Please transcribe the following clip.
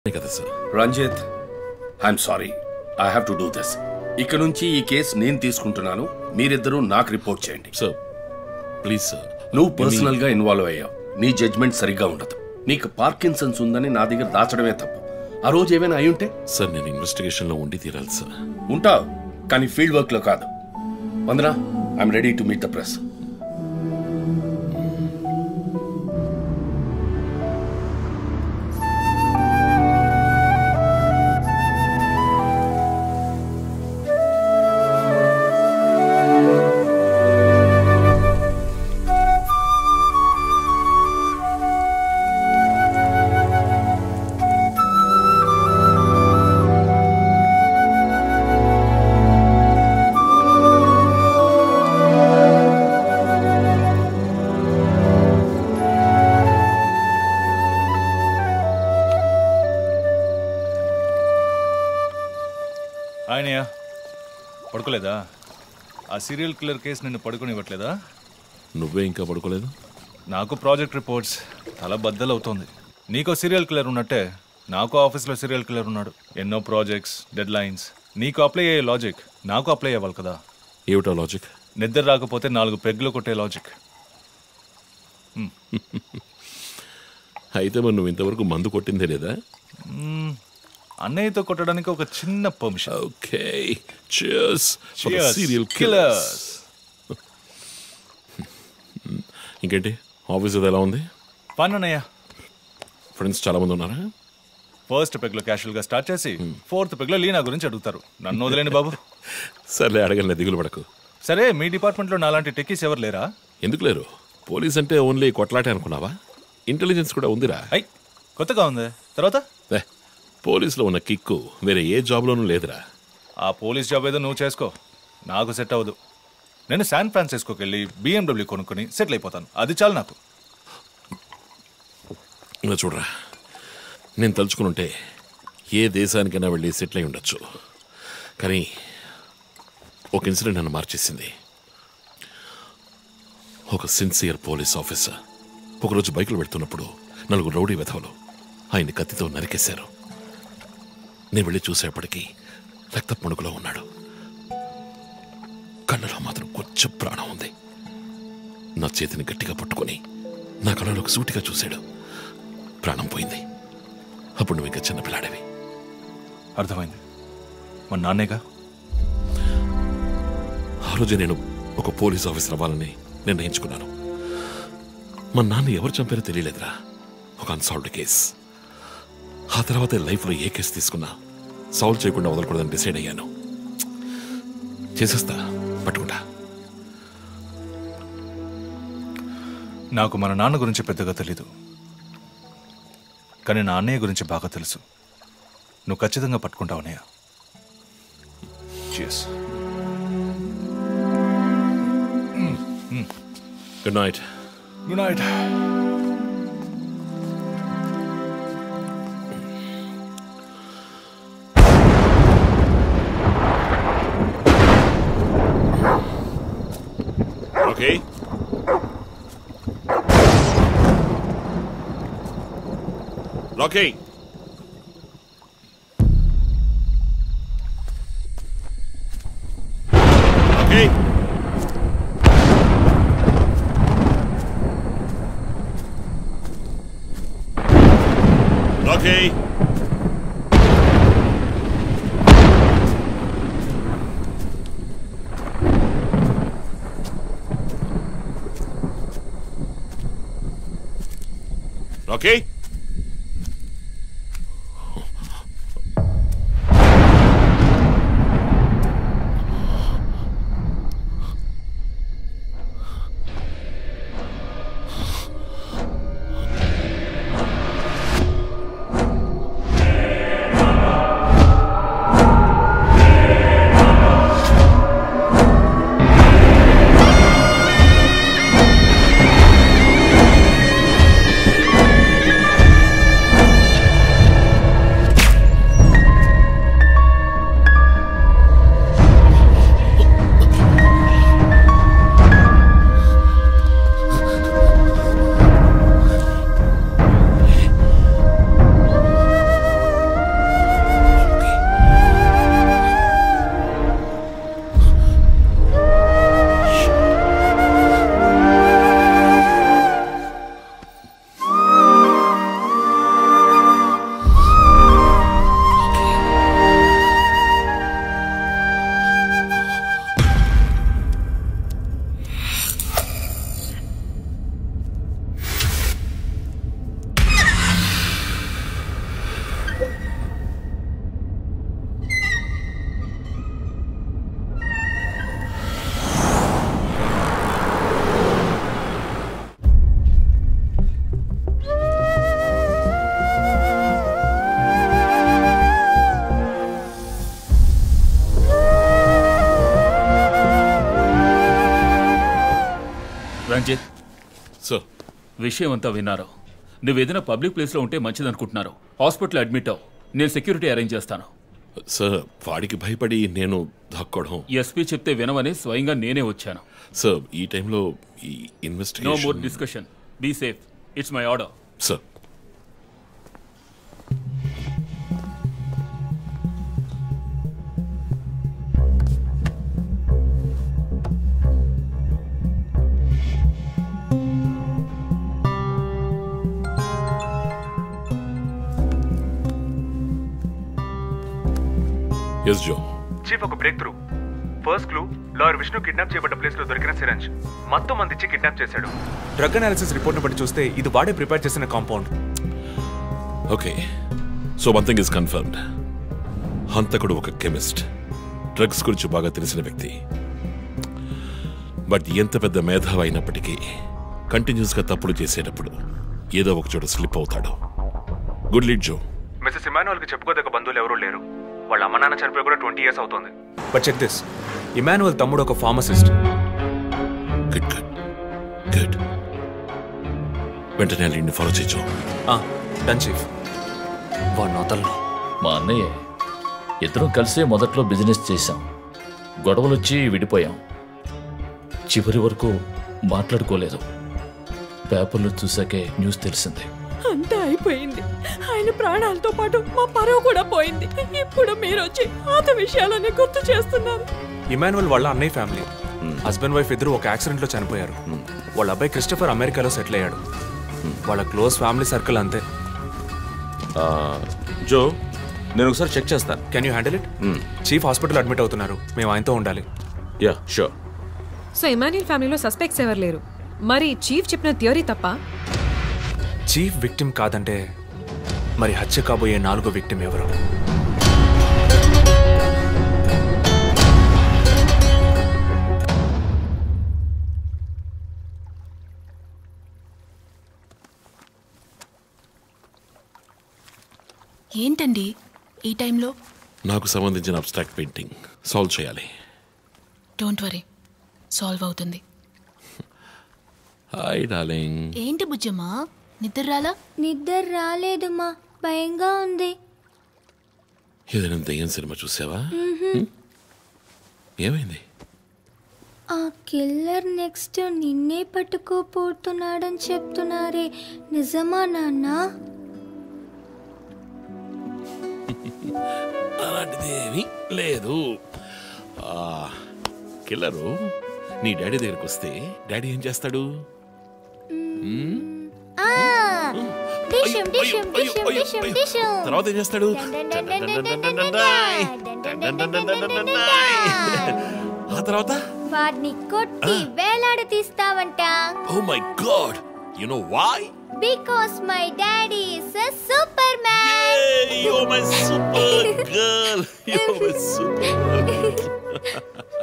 కదా sir Ranjith I'm sorry I have to do this ఇక నుంచి ఈ కేసు నేను తీసుకుంటున్నాను మీరిద్దరూ నాకు రిపోర్ట్ చేయండి సార్ ప్లీజ్ సార్ నువ్వు పర్సనల్ గా ఇన్వాల్వ్ అయ్యావు నీ జడ్జ్మెంట్ సరిగ్గా ఉండదు నీకు పార్కిన్సన్స్ ఉందని నా దగ్గర దాచడమే తప్పు ఆ రోజు ఏమైనా అయి ఉంటే సార్ నేను ఇన్వెస్టిగేషన్ లో ఉండి తీరాలి సార్ ఉంటావు కానీ ఫీల్డ్ వర్క్ లో కాదు Vandana I'm ready to meet the press ఆయనయ్య పడుకోలేదా ఆ సీరియల్ కిల్లర్ కేసు నిన్ను పడుకోనివ్వట్లేదా నువ్వే ఇంకా పడుకోలేదు నాకు ప్రాజెక్ట్ రిపోర్ట్స్ తల బద్దలవుతోంది నీకో సీరియల్ కిల్లర్ ఉన్నట్టే నాకు ఆఫీస్లో సీరియల్ కిల్లర్ ఉన్నాడు ఎన్నో ప్రాజెక్ట్స్ డెడ్ లైన్స్ నీకు అప్లై అయ్యే లాజిక్ నాకు అప్లై అవ్వాలి కదా ఏమిటా లాజిక్ నిద్ర రాకపోతే నాలుగు పెగ్గులు కొట్టే లాజిక్ అయితే మరి నువ్వు ఇంతవరకు మందు కొట్టిందే లేదా మ్మ్. అన్నయ్యతో కొట్టడానికి ఒక చిన్న permission okay cheers Cheers. Serial Killers. Killers ఇంకేంటి ఆఫీస్ అది ఎలా ఉంది ఫన్ అన్నయ్య ఫ్రెండ్స్ చాలా మంది ఉన్నారా ఫస్ట్ పెగ్లో క్యాషువల్ గా స్టార్ట్ చేసి ఫోర్త్ పెగ్లో లీనా గురించి అడుగుతారు నన్ను వదిలేండి బాబు సర్లే అడగలే దిగులు పడకు సరే మీ డిపార్ట్మెంట్లో నాలాంటి టెక్కీస్ ఎవరు లేరా ఎందుకు లేరు పోలీస్ అంటే ఓన్లీ కొట్లాటే అనుకున్నావా ఇంటెలిజెన్స్ కూడా ఉందిరా ఐ కొత్తగా ఉంది తర్వాత ఏ, పోలీసులో ఉన్న కిక్కు వేరే ఏ జాబ్లోనూ లేదురా ఆ పోలీస్ జాబ్ ఏదో నువ్వు చేసుకో నాకు సెట్ అవ్వదు నేను శాన్ ఫ్రాన్సిస్కోకి వెళ్ళి బిఎండబ్ల్యూ కొనుక్కొని సెటిల్ అయిపోతాను అది చాలు నాకు ఇలా చూడరా నేను తలుచుకుని ఉంటే ఏ దేశానికైనా వెళ్ళి సెటిల్ అయి ఉండొచ్చు కానీ ఒక ఇన్సిడెంట్ నన్ను మార్చేసింది ఒక సిన్సియర్ పోలీస్ ఆఫీసర్ ఒకరోజు బైకులు పెడుతున్నప్పుడు నలుగురు రౌడీ వెధవలు ఆయన్ని కత్తితో నరికేశారు నేను వెళ్ళి చూసేపటికి రక్త పణుకులో ఉన్నాడు కళ్ళలో మాత్రం కొంచెం ప్రాణం ఉంది నా చేతిని గట్టిగా పట్టుకొని నా కళ్ళలోకి సూటిగా చూశాడు ప్రాణం పోయింది అప్పుడు నువ్వు ఇంకా చిన్నపిల్లాడేవి అర్థమైంది మా నాన్నేగా ఆ రోజే నేను ఒక పోలీస్ ఆఫీసర్ అవ్వాలని నిర్ణయించుకున్నాను మా నాన్న ఎవరు చంపారో తెలియలేదురా ఒక అన్సాల్వ్డ్ కేస్ ఆ తర్వాత లైఫ్లో ఏ కేసు తీసుకున్నా సాల్వ్ చేయకుండా వదలకూడదని డిసైడ్ అయ్యాను చేసేస్తా పట్టుకుంటా నాకు మన నాన్న గురించి పెద్దగా తెలీదు కానీ నా అన్నయ్య గురించి బాగా తెలుసు నువ్వు ఖచ్చితంగా పట్టుకుంటావు అన్నయ్య Cheers. Good night Good night. Okay లాకీ ఓకే ఓకే ఓకే ఆ విషయం అంతా విన్నారు నువ్వేదైనా పబ్లిక్ ప్లేస్లో ఉంటే మంచిదనుకుంటున్నారు హాస్పిటల్ అడ్మిట్ అవ్వు నేను సెక్యూరిటీ అరేంజ్ చేస్తాను సార్ వాడికి భయపడి నేను దాక్కోవడం ఎస్పీ చెప్తే వినవని స్వయంగా నేనే వచ్చాను సార్ ఈ టైంలో ఈ no more investigation discussion be safe it's my order sir yes Joe chief ఒక breakthrough first clue lawyer Vishnu kidnap చేయబడ్డ ప్లేస్ లో దొరికిన సిరంజ్ మొత్తం మంది ఇచ్చి కిడ్నాప్ చేశాడు డ్రగ్ అనాలిసిస్ రిపోర్ట్ బట్టి చూస్తే ఇది వాడే ప్రిపేర్ చేసిన compound okay so one thing is confirmed హంతకుడు ఒక కెమిస్ట్ డ్రగ్స్ గురించి బాగా తెలిసిన వ్యక్తి బట్ ఎంత పెద్ద మేధావి అయినప్పటికీ కంటిన్యూస్గా తప్పులు చేసేటప్పుడు ఏదో ఒక చోట స్లిప్ అవుతాడు good lead Joe Mrs Emmanuel కి చెప్పుకోదగ్గ బంధువులు ఎవరూ లేరు వాళ్ళ అమ్మ నాన్న చనిపోయి కూడా ట్వంటీ ఇయర్స్ అవుతుంది బట్ చెక్ దిస్ ఇమానువల్ తమ్ముడు ఒక ఫార్మసిస్ట్ గుడ్ గుడ్ గుడ్ వెంటనే లీడ్ని ఫాలో చేయొచ్చు డన్ చీఫ్ వాడిని వదలను మా అన్నయ్య ఇద్దరం కలిసే మొదట్లో బిజినెస్ చేశాం గొడవలు వచ్చి విడిపోయాం చివరి వరకు మాట్లాడుకోలేదు పేపర్లో చూసాకే న్యూస్ తెలిసింది అంతా అయిపోయింది ఆయన ప్రాణాలతో పాటు మా పరువు కూడా పోయింది ఇప్పుడు మీరు వచ్చి పాత విషయాలన్నీ గుర్తు చేస్తున్నారు ఇమానువల్ వాళ్ళ అన్నయ్య ఫ్యామిలీ హస్బెండ్ వైఫ్ ఇద్దరు ఒక యాక్సిడెంట్ లో చనిపోయారు వాళ్ళ అబ్బాయి క్రిస్టఫర్ అమెరికాలో సెటిల్ అయ్యాడు వాళ్ళ క్లోజ్ ఫ్యామిలీ సర్కిల్ అంతే జో నేను ఒకసారి చెక్ చేస్తాను can you handle it chief hospital admit అవుతున్నారు మేము ఆయనతో ఉండాలి యా షూర్ సో ఇమాన్యుల్ ఫ్యామిలీలో సస్పెక్ట్స్ ఎవరు లేరు మరి చీఫ్ చెప్పిన థియరీ తప్ప చీఫ్ విక్టిమ్ కాదంటే మరి హత్య కాబోయే నాలుగో విక్టిమ్ ఎవరు ఏంటండి ఈ టైంలో నాకు సంబంధించిన అబ్స్ట్రాక్ట్ పెయింటింగ్ సాల్వ్ చేయాలి డోంట్ వరీ సాల్వ్ అవుతుంది హాయ్ డార్లింగ్ ఏంటి బుజ్జమ్మా నిద్ర రాలా నిద్ర రాలేదు మా భయంగా ఉంది ఏదైనా దెయ్యం సినిమా చూసావా హ్మ్? ఏమైంది ఆ కిల్లర్ నెక్స్ట్ నిన్నే పట్టుకోపోతున్నాడని చెప్తున్నారే నిజమా నాన్న అలాంటిది ఏమీ లేదు ఆ, కిల్లరు నీ డాడీ దగ్గరికి వస్తే డాడీ ఏం చేస్తాడు ఆ డిషం డిషం డిషం డిషం డిషం తర్వాత ఏం చేస్తాడు ఆ తర్వాత వాడిని కొట్టి వేలాడ తీస్తావంట oh my god you know why because my daddy is a Superman Yay, you're my super girl. You're my super girl.